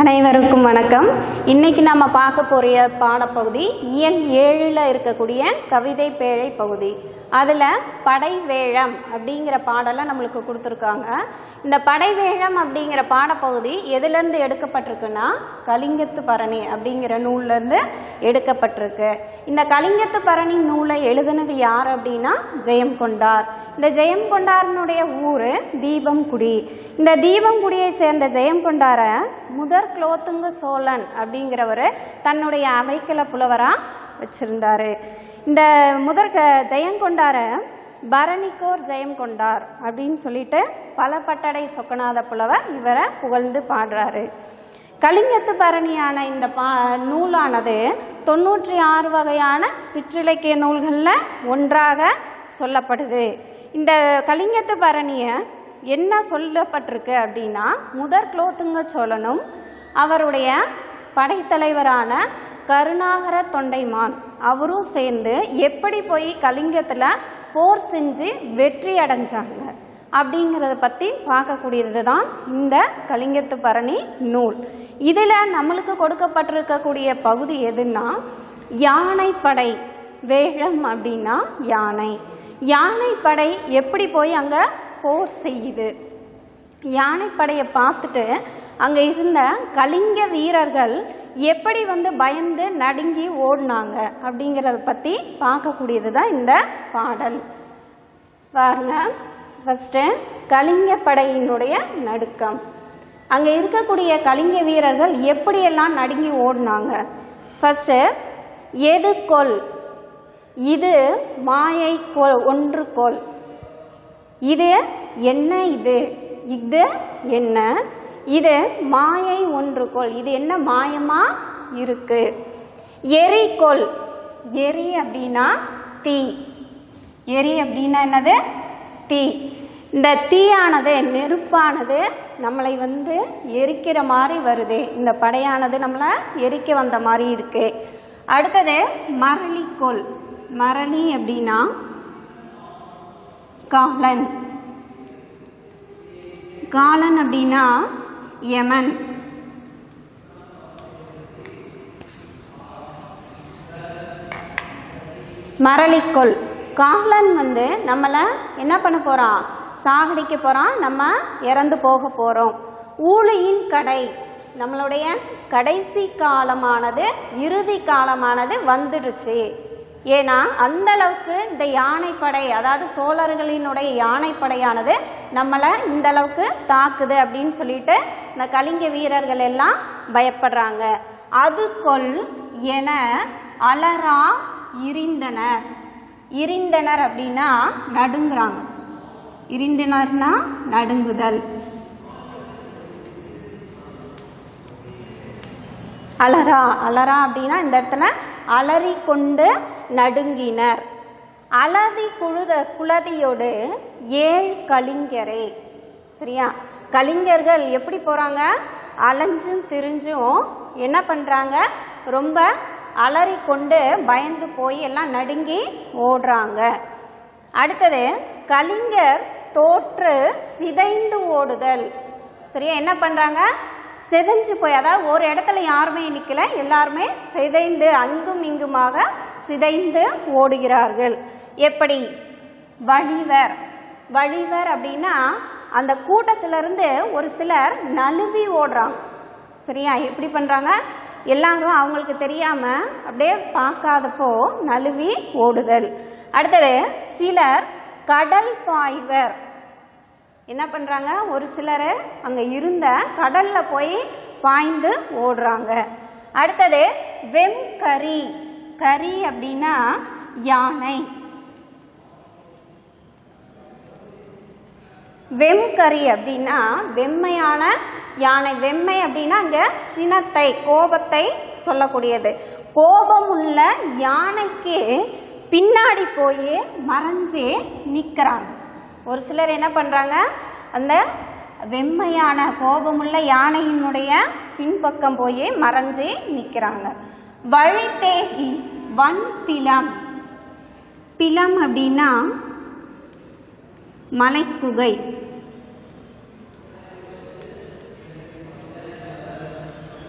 அனைவருக்கும் வணக்கம் இன்னைக்கு நம்ம பார்க்க போகிற பாடப்பகுதி இயல் ஏழில் இருக்கக்கூடிய கவிதை பேழை பகுதி அதில் படைவேழம் அப்படிங்கிற பாடலை நம்மளுக்கு கொடுத்துருக்காங்க இந்த படைவேழம் அப்படிங்கிற பாடப்பகுதி எதுலேருந்து எடுக்கப்பட்டிருக்குன்னா கலிங்கத்து பரணி அப்படிங்கிற நூல்லேருந்து எடுக்கப்பட்டிருக்கு இந்த கலிங்கத்து பரணி நூலை எழுதுனது யார் அப்படின்னா ஜெயம் கொண்டார் இந்த ஜெயம் கொண்டாரனுடைய ஊர் தீபம்குடி இந்த தீபம்குடியை சேர்ந்த ஜெயம் கொண்டார முதற் குலோத்துங்க சோழன் அப்படிங்கிறவர் தன்னுடைய அவைக்கல புலவராக வச்சிருந்தாரு இந்த முதற் க- ஜெயங்கொண்டார பரணிக்கோர் ஜெயம் கொண்டார் அப்படின்னு சொல்லிட்டு பல பட்டடை சொக்கநாத புலவர் இவரை புகழ்ந்து பாடுறாரு கலிங்கத்து பரணியான இந்த பா நூலானது தொண்ணூற்றி ஆறு வகையான சிற்றிலக்கிய நூல்களில் ஒன்றாக சொல்லப்படுது இந்த கலிங்கத்து பரணியை என்ன சொல்லப்பட்டிருக்கு அப்படின்னா முதற் குலோத்துங்க சோழனும் அவருடைய படைத்தலைவரான கருணாகர தொண்டைமான் அவரும் சேர்ந்து எப்படி போய் கலிங்கத்தில் போர் செஞ்சு வெற்றி அடைஞ்சாங்க அப்படிங்கிறத பற்றி பார்க்கக்கூடியது தான் இந்த கலிங்கத்து பரணி நூல் இதில் நம்மளுக்கு கொடுக்கப்பட்டிருக்கக்கூடிய பகுதி எதுன்னா யானைப்படை வேழம் அப்படின்னா யானை யானைப்படை எப்படி போய் அங்கே போர் செய்யுது யானைப்படையை பார்த்துட்டு அங்கே இருந்த கலிங்க வீரர்கள் எப்படி வந்து பயந்து நடுங்கி ஓடினாங்க அப்படிங்கிறத பற்றி பார்க்கக்கூடியது தான் இந்த பாடல் பாருங்க ஃபஸ்ட்டு கலிங்க படையினுடைய நடுக்கம் அங்கே இருக்கக்கூடிய கலிங்க வீரர்கள் எப்படியெல்லாம் நடுங்கி ஓடினாங்க ஃபஸ்ட்டு எது கொல் இது மாயை கொல் ஒன்று கொல் இது என்ன இது இது என்ன இது மாயை ஒன்றுகோள் இது என்ன மாயமா இருக்கு எரிகோள் எரி அப்படின்னா தீ எரி அப்படின்னா என்னது தீ இந்த தீயானது நெருப்பானது நம்மளை வந்து எரிக்கிற மாதிரி வருது இந்த படையானது நம்மளை எரிக்க வந்த மாதிரி இருக்கு அடுத்தது மரளிக்கோள் மரளி அப்படின்னா காலன் காலன் அப்படின்னா யமன் மரளிக்கொள் காலன் வந்து நம்மளை என்ன பண்ண போகிறான் சாகடிக்க போகிறான் நம்ம இறந்து போக போகிறோம் ஊழியின் கடை நம்மளுடைய கடைசி காலமானது இறுதி காலமானது வந்துடுச்சு ஏன்னா அந்த அளவுக்கு இந்த யானைப்படை அதாவது சோழர்களினுடைய யானைப்படையானது நம்மளை இந்த அளவுக்கு தாக்குது அப்படின்னு சொல்லிட்டு இந்த கலிங்க வீரர்கள் எல்லாம் பயப்படுறாங்க அது கொல் என அலரா இருந்தனர் இருந்தனர் அப்படின்னா நடுங்குறாங்க இருந்தனர்னா நடுங்குதல் அலரா அலரா அப்படின்னா இந்த இடத்துல அலறி கொண்டு நடுங்கினர் அலதி குழுத குலதியோடு ஏழ் கலிங்கரே சரியா கலிங்கர்கள் எப்படி போகிறாங்க அலைஞ்சும் திரிஞ்சும் என்ன பண்ணுறாங்க ரொம்ப அலறி கொண்டு பயந்து போய் எல்லாம் நடுங்கி ஓடுறாங்க அடுத்தது கலிங்கர் தோற்று சிதைந்து ஓடுதல் சரியா என்ன பண்ணுறாங்க சிதைஞ்சு போய் அதாவது ஒரு இடத்துல யாருமே நிற்கல எல்லாருமே சிதைந்து அங்கும் இங்குமாக சிதைந்து ஓடுகிறார்கள் எப்படி வழிவர் வழிவர் அப்படின்னா அந்த கூட்டத்திலிருந்து ஒரு சிலர் நழுவி ஓடுறாங்க சரியா எப்படி பண்ணுறாங்க எல்லாரும் அவங்களுக்கு தெரியாமல் அப்படியே பார்க்காதப்போ நழுவி ஓடுதல் அடுத்தது சிலர் கடல் பாய்வர் என்ன பண்ணுறாங்க ஒரு சிலர் அங்கே இருந்த கடலில் போய் பாய்ந்து ஓடுறாங்க அடுத்தது வெம்கரி கரி அப்படின்னா யானை வெம்கரி அப்படின்னா வெம்மையான யானை வெம்மை அப்படின்னா இங்கே சினத்தை கோபத்தை சொல்லக்கூடியது கோபம் உள்ள யானைக்கு பின்னாடி போய் மறைஞ்சு நிற்கிறாங்க ஒரு சிலர் என்ன பண்ணுறாங்க அந்த வெம்மையான கோபமுள்ள யானையினுடைய பின்பக்கம் போய் மறைஞ்சு நிற்கிறாங்க வழி தேகி வன் பிலம் பிலம் அப்படின்னா மலைக்குகை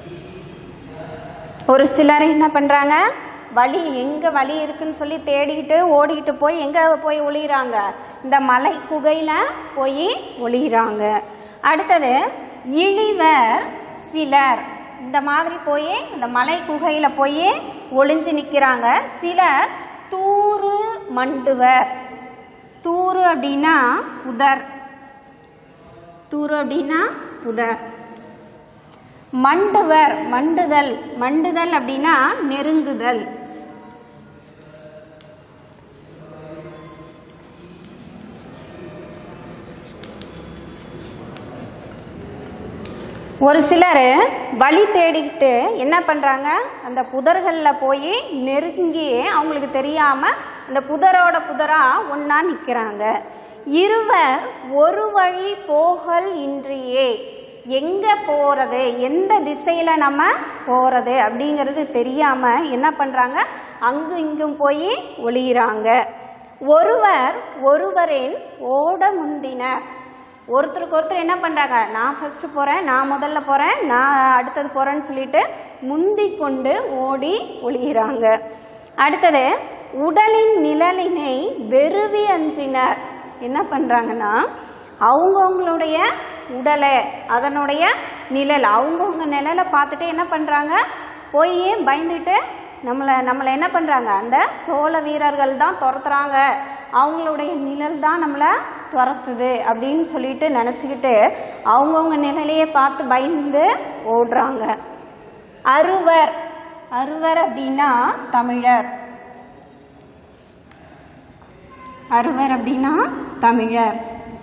ஒரு சிலர் என்ன பண்ணுறாங்க வழி எங்கே வழி இருக்குன்னு சொல்லி தேடிக்கிட்டு ஓடிக்கிட்டு போய் எங்கே போய் ஒளிகிறாங்க இந்த மலை குகையில் போய் ஒளிகிறாங்க அடுத்தது இழிவர் சிலர் இந்த மாதிரி போய் இந்த மலை குகையில் போய் ஒளிஞ்சு நிற்கிறாங்க சிலர் தூறு மண்டுவர் தூறு அப்படின்னா உதர் தூறு அப்படின்னா உதர் மண்டுவர் மண்டுதல் மண்டுதல் அப்படின்னா நெருங்குதல் ஒரு சிலர் வழி தேடிக்கிட்டு என்ன பண்ணுறாங்க அந்த புதர்களில் போய் நெருங்கி அவங்களுக்கு தெரியாமல் அந்த புதரோட புதராக ஒன்றா நிற்கிறாங்க இருவர் ஒரு வழி போகல் இன்றியே எங்கே போகிறது எந்த திசையில் நம்ம போகிறது அப்படிங்கிறது தெரியாமல் என்ன பண்ணுறாங்க அங்கும் இங்கும் போய் ஒளியிறாங்க ஒருவர் ஒருவரின் ஓட முந்தினர் ஒருத்தருக்கு ஒருத்தர் என்ன பண்ணுறாங்க நான் ஃபஸ்ட்டு போகிறேன் நான் முதல்ல போகிறேன் நான் அடுத்தது போகிறேன்னு சொல்லிட்டு முந்தி கொண்டு ஓடி ஒளிகிறாங்க அடுத்தது உடலின் நிழலினை வெறுவி அஞ்சினர் என்ன பண்ணுறாங்கன்னா அவங்கவுங்களுடைய உடலை அதனுடைய நிழல் அவங்கவுங்க நிழலை பார்த்துட்டு என்ன பண்ணுறாங்க போய் பயந்துட்டு நம்மளை நம்மளை என்ன பண்ணுறாங்க அந்த சோழ வீரர்கள் தான் துரத்துறாங்க அவங்களுடைய நிழல் தான் நம்மளை துரத்துது அப்படின்னு சொல்லிட்டு நினச்சிக்கிட்டு அவங்கவுங்க நிழலையே பார்த்து பயந்து ஓடுறாங்க அறுவர் அறுவர் அப்படின்னா தமிழர் அறுவர் அப்படின்னா தமிழர்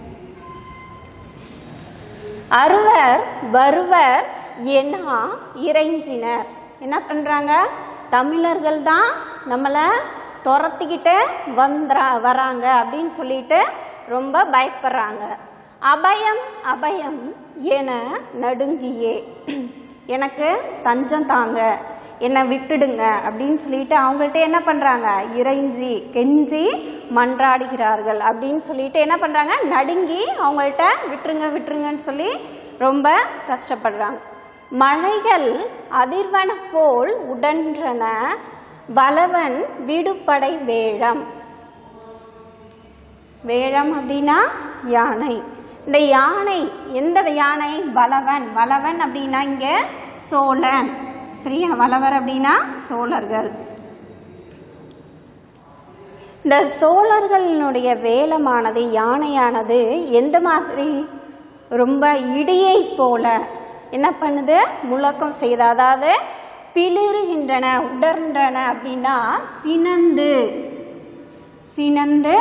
அறுவர் வருவர் எனா இறைஞ்சினர் என்ன பண்ணுறாங்க தமிழர்கள் தான் நம்மளை துரத்திக்கிட்டு வந்துறா வராங்க அப்படின்னு சொல்லிட்டு ரொம்ப பயப்படுறாங்க அபயம் அபயம் என நடுங்கியே எனக்கு தஞ்சம் தாங்க என்னை விட்டுடுங்க அப்படின்னு சொல்லிட்டு அவங்கள்ட்ட என்ன பண்ணுறாங்க இறைஞ்சி கெஞ்சி மன்றாடுகிறார்கள் அப்படின்னு சொல்லிட்டு என்ன பண்ணுறாங்க நடுங்கி அவங்கள்ட்ட விட்டுருங்க விட்டுருங்கன்னு சொல்லி ரொம்ப கஷ்டப்படுறாங்க மலைகள் அதிர்வன போல் உடன்றன பலவன் விடுபடை வேழம் வேழம் அப்படின்னா யானை இந்த யானை எந்த யானை பலவன் பலவன் அப்படின்னா இங்கே சோழன் சரியா வளவர் அப்படின்னா சோழர்கள் இந்த சோழர்களினுடைய வேலமானது யானையானது எந்த மாதிரி ரொம்ப இடியை போல என்ன பண்ணுது முழக்கம் செய்து அதாவது பிளிறுகின்றன உடர்ன்றன அப்படின்னா சினந்து சினந்து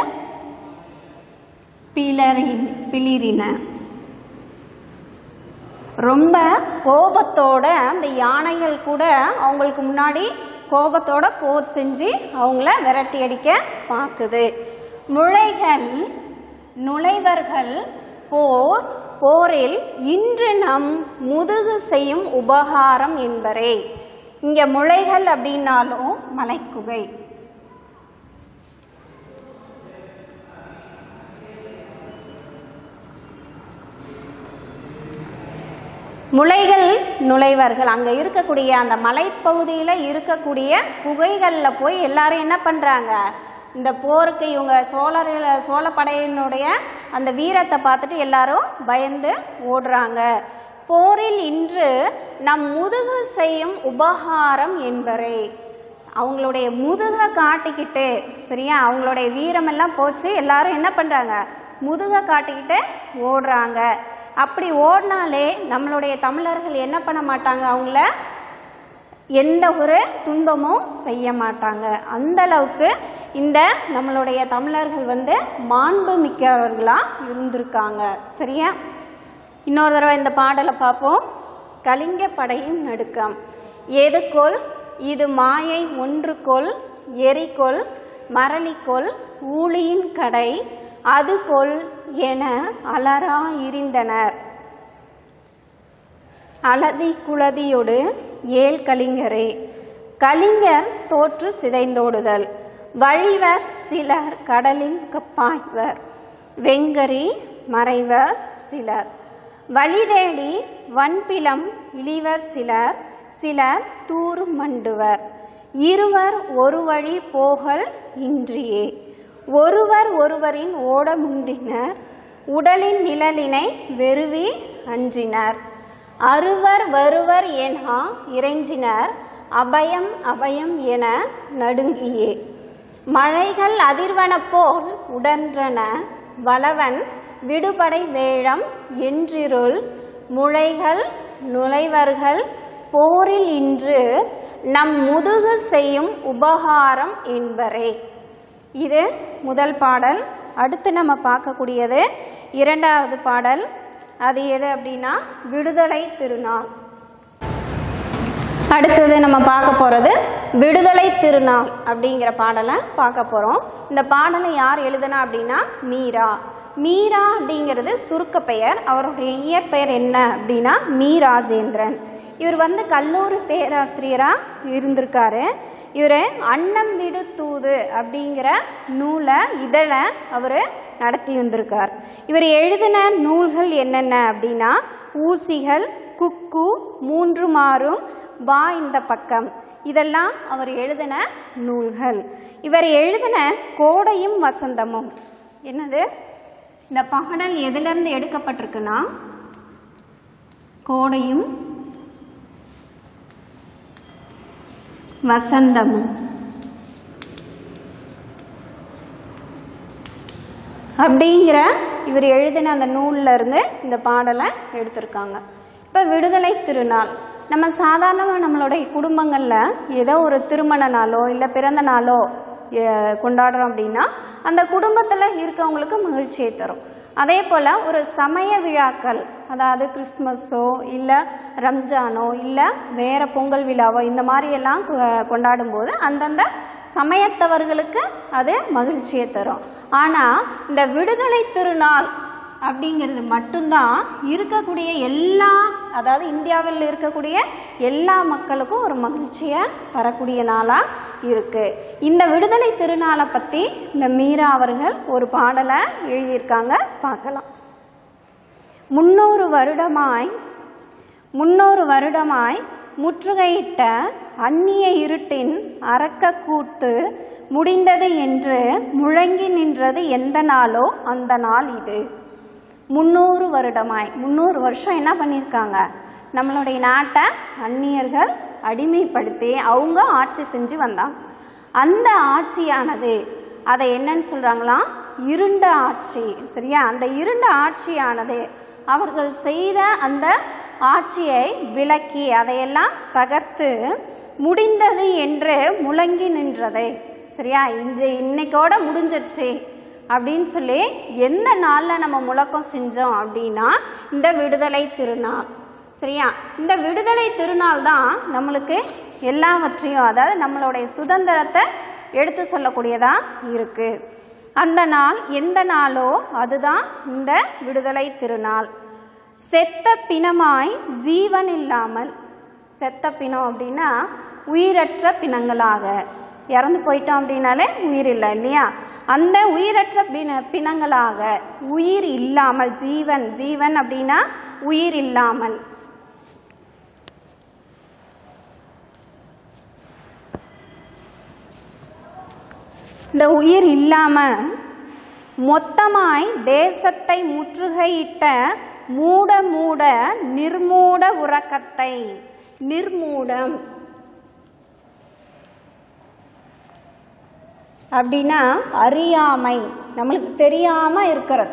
பிளறி பிளிரின ரொம்ப கோபத்தோட அந்த யானைகள் கூட அவங்களுக்கு முன்னாடி கோபத்தோட போர் செஞ்சு அவங்கள விரட்டி அடிக்க பார்க்குது முளைகள் நுழைவர்கள் போர் போரில் இன்று நம் முதுகு செய்யும் உபகாரம் என்பரே இங்க முளைகள் அப்படின்னாலும் மலைக்குகை முளைகள் நுழைவர்கள் அங்கே இருக்கக்கூடிய அந்த மலைப்பகுதியில் இருக்கக்கூடிய குகைகளில் போய் எல்லாரும் என்ன பண்ணுறாங்க இந்த போருக்கு இவங்க சோழர்கள சோழப்படையினுடைய அந்த வீரத்தை பார்த்துட்டு எல்லாரும் பயந்து ஓடுறாங்க போரில் இன்று நம் முதுகு செய்யும் உபகாரம் என்பரே அவங்களுடைய முதுகை காட்டிக்கிட்டு சரியா அவங்களுடைய வீரமெல்லாம் போச்சு எல்லாரும் என்ன பண்ணுறாங்க முதுகை காட்டிக்கிட்டு ஓடுறாங்க அப்படி ஓடினாலே நம்மளுடைய தமிழர்கள் என்ன பண்ண மாட்டாங்க அவங்கள எந்த ஒரு துன்பமும் செய்ய மாட்டாங்க அந்த அளவுக்கு இந்த நம்மளுடைய தமிழர்கள் வந்து மாண்பு மிக்கவர்களாக இருந்திருக்காங்க சரியா இன்னொரு தடவை இந்த பாடலை பார்ப்போம் கலிங்க படையின் நடுக்கம் எதுகொள் இது மாயை ஒன்றுகொள் எரிகொள் மரளிக்கொள் ஊழியின் கடை அதுகொள் என அலரா இருந்தனர் அலதி குலதியொடு ஏல் கலிங்கரே கலிங்கர் தோற்று சிதைந்தோடுதல் வழிவர் சிலர் கடலில் கப்பாய்வர் வெங்கரி மறைவர் சிலர் வழிதேடி வன்பிலம் இழிவர் சிலர் சிலர் தூறு மண்டுவர் இருவர் ஒரு வழி போகல் இன்றியே ஒருவர் ஒருவரின் ஓட முந்தினர் உடலின் நிழலினை வெறுவி அஞ்சினர் அறுவர் வருவர் எனா இறைஞ்சினர் அபயம் அபயம் என நடுங்கியே மழைகள் அதிர்வன போல் உடன்றன வளவன் விடுபடை வேழம் என்றிருள் முளைகள் நுழைவர்கள் போரில் இன்று நம் முதுகு செய்யும் உபகாரம் என்பரே இது முதல் பாடல் அடுத்து நம்ம பார்க்கக்கூடியது இரண்டாவது பாடல் அது எது அப்படின்னா விடுதலை திருநாள் அடுத்தது நம்ம பார்க்க போகிறது விடுதலை திருநாள் அப்படிங்கிற பாடலை பார்க்க போகிறோம் இந்த பாடலை யார் எழுதுனா அப்படின்னா மீரா மீரா அப்படிங்கிறது சுருக்க பெயர் அவருடைய இயற்பெயர் என்ன அப்படின்னா மீ ராஜேந்திரன் இவர் வந்து கல்லூரி பேராசிரியராக இருந்திருக்காரு இவர் அன்னம் விடு தூது அப்படிங்கிற நூலை இதழை அவர் நடத்தி வந்திருக்கார் இவர் எழுதின நூல்கள் என்னென்ன அப்படின்னா ஊசிகள் குக்கு மூன்று மாறும் வா இந்த பக்கம் இதெல்லாம் அவர் எழுதின நூல்கள் இவர் எழுதின கோடையும் வசந்தமும் என்னது இந்த பாடல் எதிலிருந்து எடுக்கப்பட்டிருக்குன்னா கோடையும் வசந்தமும் அப்படிங்கிற இவர் எழுதின அந்த நூல்ல இருந்து இந்த பாடலை எடுத்திருக்காங்க இப்போ விடுதலை திருநாள் நம்ம சாதாரணமாக நம்மளுடைய குடும்பங்களில் ஏதோ ஒரு திருமண நாளோ இல்லை பிறந்த நாளோ எ- கொண்டாடுறோம் அப்படின்னா அந்த குடும்பத்தில் இருக்கவங்களுக்கு மகிழ்ச்சியை தரும் அதே போல் ஒரு சமய விழாக்கள் அதாவது கிறிஸ்மஸோ இல்லை ரம்ஜானோ இல்லை வேறு பொங்கல் விழாவோ இந்த மாதிரியெல்லாம் கொ- கொண்டாடும்போது அந்தந்த சமயத்தவர்களுக்கு அது மகிழ்ச்சியை தரும் ஆனால் இந்த விடுதலை திருநாள் அப்படிங்கிறது மட்டும்தான் இருக்கக்கூடிய எல்லா அதாவது இந்தியாவில் இருக்கக்கூடிய எல்லா மக்களுக்கும் ஒரு முயற்சியை தரக்கூடிய நாளாக இருக்குது இந்த விடுதலை திருநாளை பற்றி இந்த மீரா அவர்கள் ஒரு பாடலை எழுதியிருக்காங்க பார்க்கலாம் முன்னூறு வருடமாய் முன்னூறு வருடமாய் முற்றுகையிட்ட அந்நிய இருட்டின் அரக்க கூத்து முடிந்தது என்று முழங்கி நின்றது எந்த நாளோ அந்த நாள் இது முந்நூறு வருடமாய் முந்நூறு வருஷம் என்ன பண்ணியிருக்காங்க நம்மளுடைய நாட்டை அந்நியர்கள் அடிமைப்படுத்தி அவங்க ஆட்சி செஞ்சு வந்தாங்க அந்த ஆட்சியானது அதை என்னன்னு சொல்கிறாங்களாம் இருண்ட ஆட்சி சரியா அந்த இருண்ட ஆட்சியானது அவர்கள் செய்த அந்த ஆட்சியை விலக்கி அதையெல்லாம் தகர்த்து முடிந்தது என்று முழங்கி நின்றது சரியா இந்த இன்னைக்கோட முடிஞ்சிருச்சு அப்படின்னு சொல்லி எந்த நாளில் நம்ம முழக்கம் செஞ்சோம் அப்படின்னா இந்த விடுதலை திருநாள் சரியா இந்த விடுதலை திருநாள் தான் நம்மளுக்கு எல்லாவற்றையும் அதாவது நம்மளுடைய சுதந்திரத்தை எடுத்து சொல்லக்கூடியதாக இருக்குது அந்த நாள் எந்த நாளோ அதுதான் இந்த விடுதலை திருநாள் செத்த பிணமாய் ஜீவன் இல்லாமல் செத்த பிணம் அப்படின்னா உயிரற்ற பிணங்களாக இறந்து போயிட்டோம் அப்படின்னாலே உயிர் இல்லை இல்லையா அந்த உயிரற்ற பிண பிணங்களாக உயிர் இல்லாமல் ஜீவன் ஜீவன் அப்படின்னா உயிர் இல்லாமல் இந்த உயிர் இல்லாம மொத்தமாய் தேசத்தை முற்றுகையிட்ட மூட மூட நிர்மூட உறக்கத்தை நிர்மூடம் அப்படின்னா அறியாமை நம்மளுக்கு தெரியாம இருக்கிறது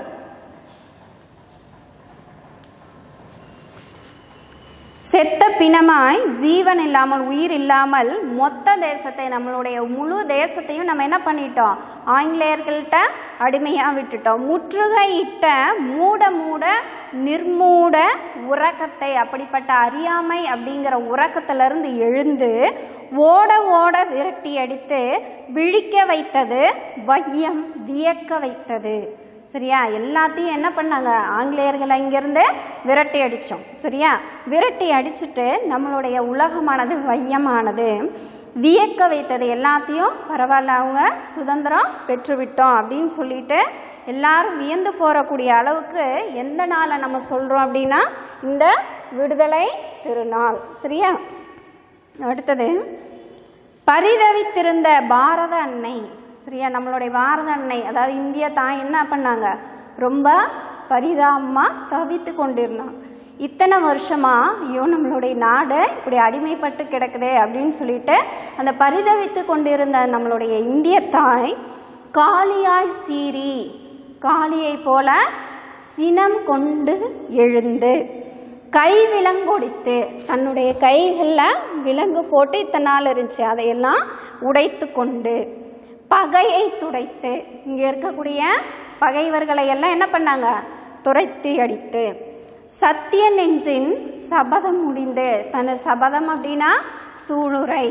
செத்த பிணமாய் ஜீவன் இல்லாமல் உயிர் இல்லாமல் மொத்த தேசத்தை நம்மளுடைய முழு தேசத்தையும் நம்ம என்ன பண்ணிட்டோம் ஆங்கிலேயர்கள்ட்ட அடிமையாக விட்டுட்டோம் முற்றுகையிட்ட மூட மூட நிர்மூட உறக்கத்தை அப்படிப்பட்ட அறியாமை அப்படிங்கிற உறக்கத்திலிருந்து எழுந்து ஓட ஓட விரட்டி அடித்து விழிக்க வைத்தது வையம் வியக்க வைத்தது சரியா எல்லாத்தையும் என்ன பண்ணாங்க ஆங்கிலேயர்களை இங்கேருந்து விரட்டி அடித்தோம் சரியா விரட்டி அடிச்சுட்டு நம்மளுடைய உலகமானது வையமானது வியக்க வைத்தது எல்லாத்தையும் பரவாயில்ல அவங்க சுதந்திரம் பெற்றுவிட்டோம் அப்படின்னு சொல்லிட்டு எல்லாரும் வியந்து போகக்கூடிய அளவுக்கு எந்த நாளை நம்ம சொல்கிறோம் அப்படின்னா இந்த விடுதலை திருநாள் சரியா அடுத்தது பரிதவித்திருந்த பாரத அன்னை சரியா நம்மளுடைய பாரத அன்னை அதாவது இந்திய தாய் என்ன பண்ணாங்க ரொம்ப பரிதாபமாக தவித்து கொண்டிருந்தாங்க இத்தனை வருஷமா ஐயோ நம்மளுடைய நாடு இப்படி அடிமைப்பட்டு கிடக்குதே அப்படின்னு சொல்லிட்டு அந்த பரிதவித்து கொண்டிருந்த நம்மளுடைய இந்திய தாய் காளியாய் சீறி காளியை போல சினம் கொண்டு எழுந்து கை விலங்கொடித்து தன்னுடைய கைகளில் விலங்கு போட்டு இத்தனை நாள் இருந்துச்சு அதையெல்லாம் உடைத்து கொண்டு பகையை துடைத்து இங்கே இருக்கக்கூடிய பகைவர்களை எல்லாம் என்ன பண்ணாங்க துரைத்தி அடித்து சத்திய நெஞ்சின் சபதம் முடிந்து தன் சபதம் அப்படின்னா சூளுரை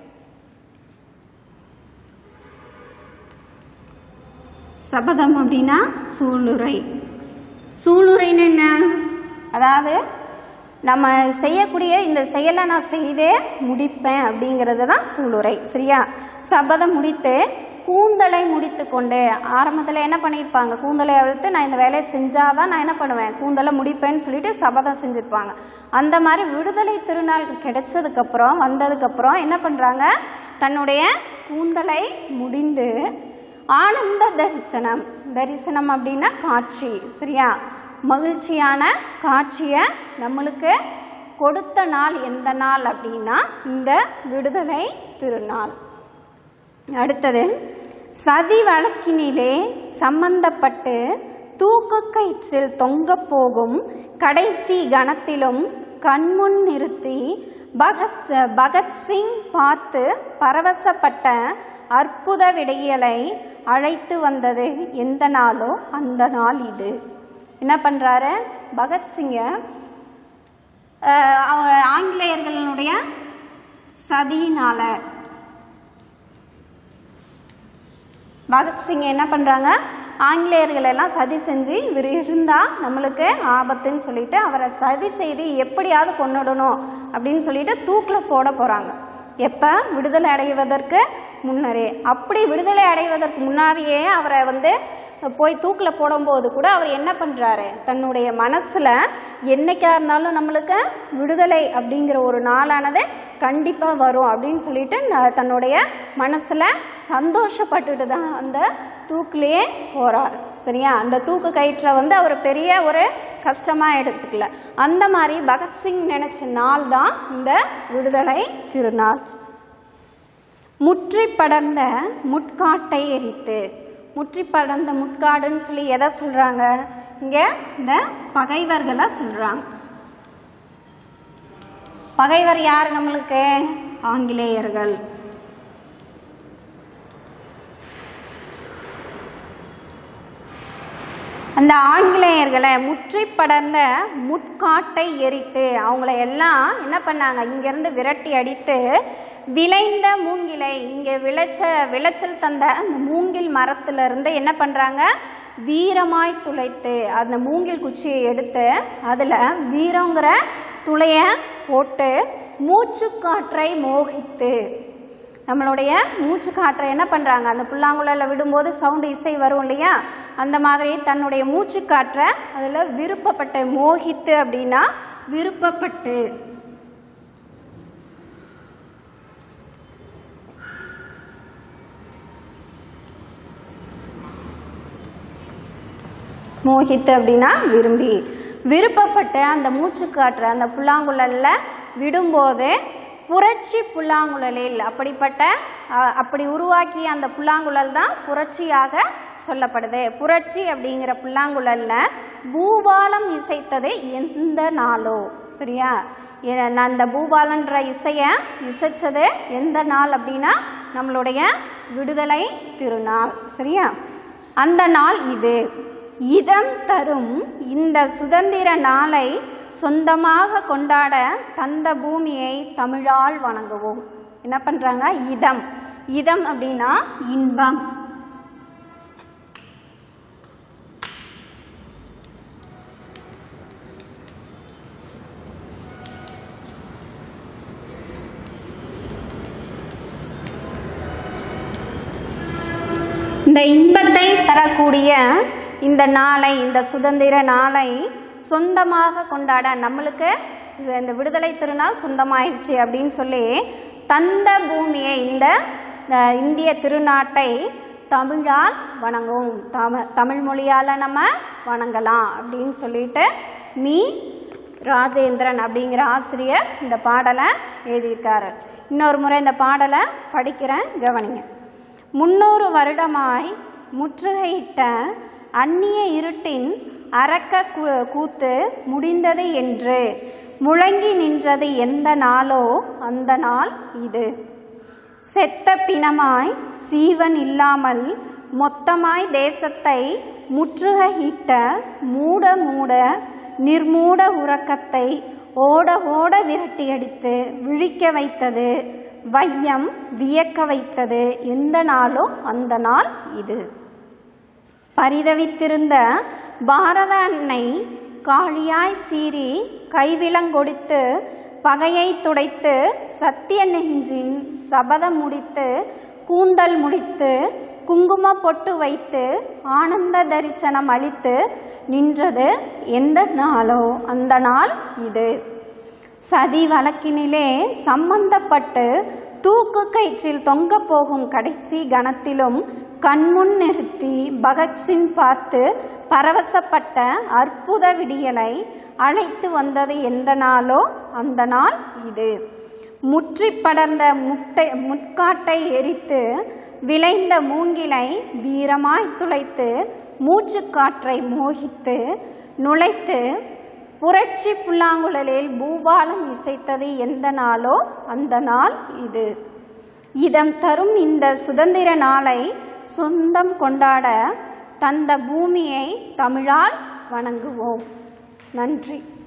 சபதம் அப்படின்னா சூளுரை சூளுரைன்னு என்ன அதாவது நம்ம செய்யக்கூடிய இந்த செயலை நான் செய்தே முடிப்பேன் அப்படிங்கிறது தான் சூளுரை சரியா சபதம் முடித்து கூந்தலை முடித்து கொண்டு ஆரம்பத்தில் என்ன பண்ணியிருப்பாங்க கூந்தலை அழுத்து நான் இந்த வேலையை செஞ்சாதான் நான் என்ன பண்ணுவேன் கூந்தலை முடிப்பேன்னு சொல்லிட்டு சபதம் செஞ்சுருப்பாங்க அந்த மாதிரி விடுதலை திருநாள் கிடைச்சதுக்கப்புறம் வந்ததுக்கப்புறம் என்ன பண்ணுறாங்க தன்னுடைய கூந்தலை முடிந்து ஆனந்த தரிசனம் தரிசனம் அப்படின்னா காட்சி சரியா மகிழ்ச்சியான காட்சியை நம்மளுக்கு கொடுத்த நாள் எந்த நாள் அப்படின்னா இந்த விடுதலை திருநாள் அடுத்தது சதி வழக்கினிலே சம்பந்தப்பட்டு தூக்கு கயிற்றில் தொங்கப் போகும் கடைசி கணத்திலும் கண்முன் நிறுத்தி பகத் பகத்சிங் பார்த்து பரவசப்பட்ட அற்புத விடையலை அழைத்து வந்தது எந்த நாளோ அந்த நாள் இது என்ன பண்ணுறாரு பகத்சிங்கை ஆங்கிலேயர்களுடைய சதியினால பகத்சிங் என்ன பண்ணுறாங்க ஆங்கிலேயர்கள் எல்லாம் சதி செஞ்சு இவர் இருந்தால் நம்மளுக்கு ஆபத்துன்னு சொல்லிட்டு அவரை சதி செய்து எப்படியாவது கொன்னுடணும் அப்படின்னு சொல்லிட்டு தூக்கில் போட போகிறாங்க எப்போ விடுதலை அடைவதற்கு முன்னரே அப்படி விடுதலை அடைவதற்கு முன்னாடியே அவரை வந்து போய் தூக்கில் போடும்போது கூட அவர் என்ன பண்ணுறாரு தன்னுடைய மனசில் என்னைக்கா இருந்தாலும் நம்மளுக்கு விடுதலை அப்படிங்கிற ஒரு நாளானது கண்டிப்பாக வரும் அப்படின்னு சொல்லிட்டு ந- தன்னுடைய மனசில் சந்தோஷப்பட்டுட்டு தான் அந்த தூக்குலேயே போகிறார் சரியா அந்த தூக்கு கயிற்றை வந்து அவர் பெரிய ஒரு கஷ்டமாக எடுத்துக்கல அந்த மாதிரி பகத்சிங் நினச்ச நாள் தான் இந்த விடுதலை திருநாள் முற்றி படர்ந்த முட்காட்டை எரித்து முற்றி படர்ந்த முட்காடுன்னு சொல்லி எதை சொல்கிறாங்க இங்கே இந்த பகைவர்களை சொல்கிறாங்க பகைவர் யார் நம்மளுக்கு ஆங்கிலேயர்கள் அந்த ஆங்கிலேயர்களை முற்றி படர்ந்த முட்காட்டை எரித்து அவங்கள எல்லாம் என்ன பண்ணாங்க இங்கேருந்து விரட்டி அடித்து விளைந்த மூங்கிலை இங்கே விளைச்ச விளைச்சல் தந்த அந்த மூங்கில் மரத்திலிருந்து என்ன பண்ணுறாங்க வீரமாய் துளைத்து அந்த மூங்கில் குச்சியை எடுத்து அதில் வீரங்கிற துளைய போட்டு மூச்சுக்காற்றை மோகித்து நம்மளுடைய மூச்சு காற்றை என்ன பண்ணுறாங்க அந்த புல்லாங்குழலில் விடும்போது சவுண்டு இசை வரும் இல்லையா அந்த மாதிரி தன்னுடைய மூச்சு காற்றை அதில் விருப்பப்பட்டு மோகித்து அப்படின்னா விருப்பப்பட்டு மோகித்து அப்படின்னா விரும்பி விருப்பப்பட்டு அந்த மூச்சுக்காற்றை அந்த புல்லாங்குழலில் விடும்போது புரட்சி புல்லாங்குழலில் அப்படிப்பட்ட அஹ், அப்படி உருவாக்கிய அந்த புல்லாங்குழல் தான் புரட்சியாக சொல்லப்படுது புரட்சி அப்படிங்கிற புல்லாங்குழலில் பூபாலம் இசைத்தது எந்த நாளோ சரியா ஏ- நான் அந்த பூபாலன்ற இசையை இசைச்சது எந்த நாள் அப்படின்னா நம்மளுடைய விடுதலை திருநாள் சரியா அந்த நாள் இது இதம் தரும் இந்த சுதந்திர நாளை சொந்தமாக கொண்டாட தந்த பூமியை தமிழால் வணங்குவோம் என்ன பண்ணுறாங்க இதம் இதம் அப்படின்னா இன்பம் இந்த இன்பத்தை தரக்கூடிய இந்த நாளை இந்த சுதந்திர நாளை சொந்தமாக கொண்டாட நம்மளுக்கு இந்த விடுதலை திருநாள் சொந்தமாயிருச்சு அப்படின்னு சொல்லி தந்த பூமியை இந்த அஹ், இந்திய திருநாட்டை தமிழால் வணங்கும் தமிழ் தமிழ் மொழியால் நம்ம வணங்கலாம் அப்படின்னு சொல்லிட்டு மீ ராஜேந்திரன் அப்படிங்கிற ஆசிரியர் இந்த பாடலை எழுதியிருக்காரு இன்னொரு முறை இந்த பாடலை படிக்கிறேன் கவனிங்க முன்னூறு வருடமாய் முற்றுகையிட்ட அந்நிய இருட்டின் அரக்க கூ- கூத்து முடிந்தது என்று முழங்கி நின்றது எந்த நாளோ அந்த நாள் இது செத்த பிணமாய் சீவன் இல்லாமல் மொத்தமாய் தேசத்தை முற்றுகையிட்ட மூட மூட நிர்மூட உறக்கத்தை ஓட ஓட விரட்டியடித்து விழிக்க வைத்தது வையம் வியக்க வைத்தது எந்த நாளோ அந்த நாள் இது பரிதவித்திருந்த பாரத அன்னை காளியாய் சீறி கைவிலங்கொடித்து பகையை துடைத்து சத்திய நெஞ்சின் சபதம் முடித்து கூந்தல் முடித்து குங்கும பொட்டு வைத்து ஆனந்த தரிசனம் அளித்து நின்றது எந்த நாளோ அந்த நாள் இது சதி வழக்கினிலே சம்பந்தப்பட்டு தூக்கு கயிற்றில் தொங்க போகும் கடைசி கணத்திலும் கண்முன் நிறுத்தி பகத்சிங் பார்த்து பரவசப்பட்ட அற்புத விடியலை அழைத்து வந்தது எந்த நாளோ அந்த நாள் இது முற்றி படர்ந்த முட்டை முட்காட்டை எரித்து விளைந்த மூங்கிலை வீரமாய் துளைத்து மூச்சுக்காற்றை மோகித்து நுழைத்து புரட்சி புல்லாங்குழலில் பூபாலம் இசைத்தது எந்த நாளோ அந்த நாள் இது இதம் தரும் இந்த சுதந்திர நாளை சொந்தம் கொண்டாட தந்த பூமியை தமிழால் வணங்குவோம் நன்றி